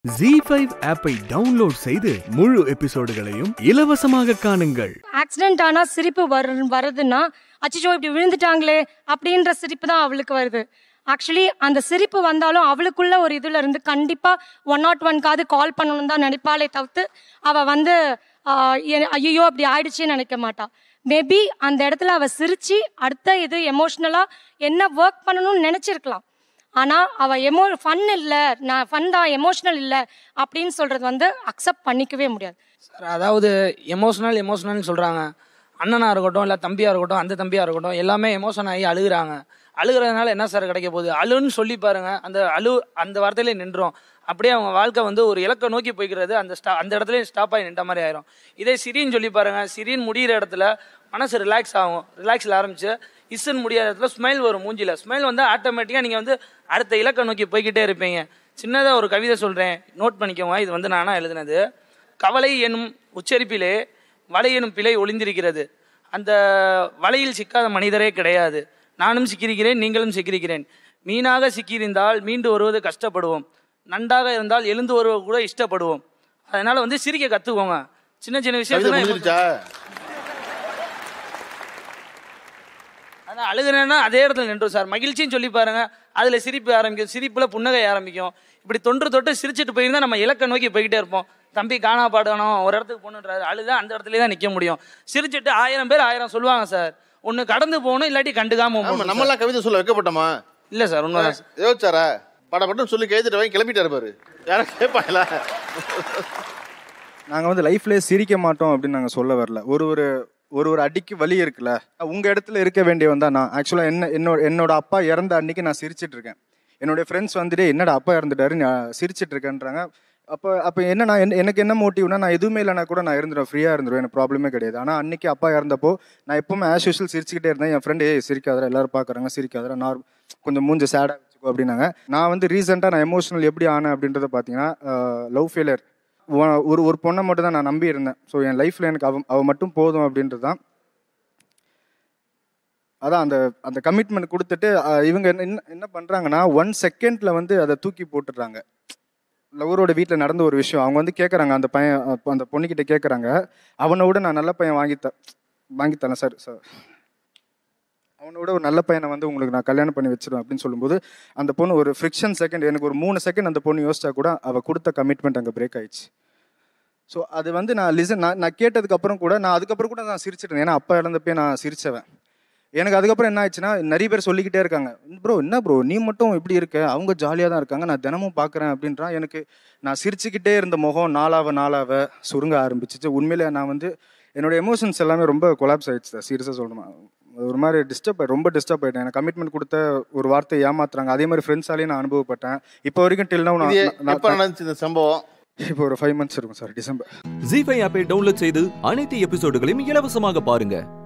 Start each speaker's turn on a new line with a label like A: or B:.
A: G five ஆப்பை download செய்து முழு எபிசோடுகளையும் இலவசமாக காணுங்கள்
B: ஆக்சிடென்ட் ஆனா சிரிப்பு வரு வருதுன்னா அச்சோ இப்படி விழுந்துட்டாங்களே அப்படின்ற சிரிப்பு தான் அவளுக்கு வருது ஆக்சுவலி அந்த சிரிப்பு வந்தாலும் அவளுக்குள்ள ஒரு இதுல இருந்து கண்டிப்பா ஒன் நாட் ஒன்காவது கால் பண்ணணும் தான் நினைப்பாளே தவிர்த்து அவ வந்து ஐயோ அப்படி ஆயிடுச்சுன்னு நினைக்க மாட்டா மேபி அந்த இடத்துல அவ சிரிச்சு அடுத்த இது எமோஷ்னலா என்ன ஒர்க் பண்ணணும்னு நினைச்சிருக்கலாம் ஆனா அவ எமோ ஃபன் இல்ல நான் ஃபன் தான் எமோஷனல் இல்ல அப்படின்னு சொல்றது வந்து அக்செப்ட் பண்ணிக்கவே முடியாது
C: சார் அதாவது எமோஷனல் எமோஷனல்னு சொல்கிறாங்க அண்ணனாக இருக்கட்டும் இல்லை தம்பியாக இருக்கட்டும் அந்த தம்பியாக இருக்கட்டும் எல்லாமே எமோஷன் ஆகி அழுகுறாங்க அழுகுறதுனால என்ன சார் கிடைக்க போகுது அழுன்னு சொல்லி பாருங்க அந்த அழு அந்த வார்த்தையிலே நின்றோம் அப்படியே அவங்க வாழ்க்கை வந்து ஒரு இலக்கை நோக்கி போய்க்கிறது அந்த ஸ்டா அந்த இடத்துல ஸ்டாப் ஆகி நின்ற மாதிரி ஆயிரும் இதே சிரின்னு சொல்லி பாருங்க சிரின்னு முடியிற இடத்துல மனசு ரிலாக்ஸ் ஆகும் ரிலாக்ஸில் ஆரம்பிச்சு இஸ்ன்னு முடியாத இடத்துல ஸ்மைல் வரும் மூஞ்சில ஸ்மைல் வந்து ஆட்டோமேட்டிக்காக நீங்கள் வந்து அடுத்த இலக்கை நோக்கி போய்கிட்டே இருப்பீங்க சின்னதாக ஒரு கவிதை சொல்கிறேன் நோட் பண்ணிக்கோங்க இது வந்து நானாக எழுதினது கவலை எனும் உச்சரிப்பிலே வலை எனும் பிழை ஒளிந்திருக்கிறது அந்த வலையில் சிக்காத மனிதரே கிடையாது நானும் சிக்கியிருக்கிறேன் நீங்களும் சிக்கியிருக்கிறேன் மீனாக சிக்கியிருந்தால் மீண்டு வருவது கஷ்டப்படுவோம் நண்டாக இருந்தால் எழுந்து வருவது கூட இஷ்டப்படுவோம் அதனால வந்து சிரிக்க கத்துக்கோங்க சின்ன சின்ன
D: கவிதை
C: விஷயத்துல
D: முடிஞ்சிருச்சா
C: அதான் அழுகுறேன்னா அதே இடத்துல நின்றோம் சார் மகிழ்ச்சின்னு சொல்லி பாருங்க அதுல சிரிப்பு ஆரம்பிக்கும் சிரிப்புல புன்னகை ஆரம்பிக்கும் இப்படி தொன்று தொட்டு சிரிச்சிட்டு போயிருந்தா நம்ம இலக்கை நோக்கி போய்கிட்டே இருப்போம் தம்பி காணா பாடணும் ஒரு இடத்துக்கு போகணுன்றாரு அழுதா அந்த இடத்துல தான் நிக்க முடியும் சிரிச்சிட்டு ஆயிரம் பேர் ஆயிரம் சொல்லுவாங்க சார் ஒன்னு கடந்து போகணும் இல்லாட்டி கண்டுக்காம
D: ஆமா
C: போகணும்
D: நம்ம எல்லாம் கவிதை சொல்ல வைக்கப்பட்டோமா
C: இல்ல சார் உண்மைதான் சார்.
D: யோசிச்சாரா படப்பட்டும் சொல்லி கேட்டுட்டு வாங்கி கிளம்பிட்டாரு பாரு யாரும் கேட்பாங்களா
E: நாங்கள் வந்து லைஃப்லேயே சிரிக்க மாட்டோம் அப்படின்னு நாங்கள் சொல்ல வரல ஒரு ஒரு ஒரு ஒரு அடிக்கு வலி இருக்குல்ல உங்கள் இடத்துல இருக்க வேண்டியவன் தான் நான் ஆக்சுவலாக என்ன என்னோட என்னோட அப்பா இறந்த அன்னைக்கு நான் சிரிச்சிட்டு இருக்கேன் என்னுடைய ஃப்ரெண்ட்ஸ் வந்துட்டு என்னடா அப்பா இறந்துட்டாரு நான் சிரிச்சிட்டு இருக்கேன்றாங்க அப்போ அப்போ என்ன நான் என்ன- எனக்கு என்ன மோட்டிவ்னா நான் எதுவுமே இல்லைனா கூட நான் இருந்துருவேன் ஃப்ரீயாக இருந்துருவேன் எனக்கு ப்ராப்ளமே கிடையாது ஆனால் அன்னைக்கு அப்பா இறந்தப்போ நான் எப்பவுமே ஆஸ் யூஷுவல் சிரிச்சுக்கிட்டே இருந்தேன் என் ஃப்ரெண்டு ஏய் சிரிக்காதரா எல்லாரும் பார்க்குறாங்க சிரிக்காதரா நார் கொஞ்சம் மூஞ்ச சேடாக வச்சுக்கோ அப்படின்னாங்க நான் வந்து ரீசெண்டாக நான் எமோஷனல் எப்படி ஆனேன் அப்படின்றத பார்த்தீங்கன்னா லவ் ஃபெயிலியர் ஒரு ஒரு பொண்ணை மட்டும் தான் நான் நம்பி இருந்தேன் ஸோ என் லைஃப்பில் எனக்கு அவ அவ மட்டும் போதும் அப்படின்றது தான் அதான் அந்த அந்த கமிட்மெண்ட் கொடுத்துட்டு அஹ், இவங்க என்ன என்ன- என்ன பண்ணுறாங்கன்னா ஒன் செகண்டில் வந்து அதை தூக்கி போட்டுடுறாங்க லவரோட வீட்டில் நடந்த ஒரு விஷயம் அவங்க வந்து கேட்குறாங்க அந்த பையன் அப்ப அந்த பொண்ணுக்கிட்ட கேட்குறாங்க அவனை விட நான் நல்ல பையன் வாங்கி த வாங்கி தரேன் சார் சார் அவனை விட ஒரு நல்ல பையனை வந்து உங்களுக்கு நான் கல்யாணம் பண்ணி வச்சிருவேன் அப்படின்னு சொல்லும்போது அந்த பொண்ணு ஒரு ஃப்ரிக்ஷன் செகண்ட் எனக்கு ஒரு மூணு செகண்ட் அந்த பொண்ணு யோசிச்சா கூட அவள் கொடுத்த கமிட்மெண்ட் அங்கே பிரேக் ஆயிடுச்சு ஸோ அது வந்து நான் லிசன் நான் நான் கேட்டதுக்கு அப்புறம் கூட நான் அதுக்கப்புறம் கூட நான் சிரிச்சிட்டேன் ஏன்னா அப்பா இறந்தப்பே நான் சிரிச்சவன் எனக்கு அதுக்கப்புறம் என்ன ஆச்சுன்னா நிறைய பேர் சொல்லிக்கிட்டே இருக்காங்க ப்ரோ என்ன ப்ரோ நீ மட்டும் இப்படி இருக்க அவங்க ஜாலியாக தான் இருக்காங்க நான் தினமும் பார்க்குறேன் அப்படின்றான் எனக்கு நான் சிரிச்சுக்கிட்டே இருந்த முகம் நாளாவ நாளாவ சுருங்க ஆரம்பிச்சிச்சு உண்மையிலே நான் வந்து என்னோட எமோஷன்ஸ் எல்லாமே ரொம்ப கொலாப்ஸ் ஆயிடுச்சு சார் சீரியஸாக சொல்லணுமா ஒரு மாதிரி டிஸ்டர்ப் ரொம்ப டிஸ்டர்ப் ஆயிட்டேன் எனக்கு கமிட்மெண்ட் கொடுத்த ஒரு வார்த்தை ஏமாத்துறாங்க அதே மாதிரி ஃப்ரெண்ட்ஸாலேயும் நான் அனுபவப்பட்டேன் இப்போ வரைக்கும் டில்
D: இது
E: நான்
D: எப்ப நடந்துச்சு இந்த சம்பவம்
E: இப்போ ஒரு ஃபைவ் மந்த்ஸ் இருக்கும் சார் டிசம்பர்
F: ஜி ஃபைவ் ஆப்பை டவுன்லோட் செய்து அனைத்து எபிசோடுகளையும் இலவசமாக பாருங்க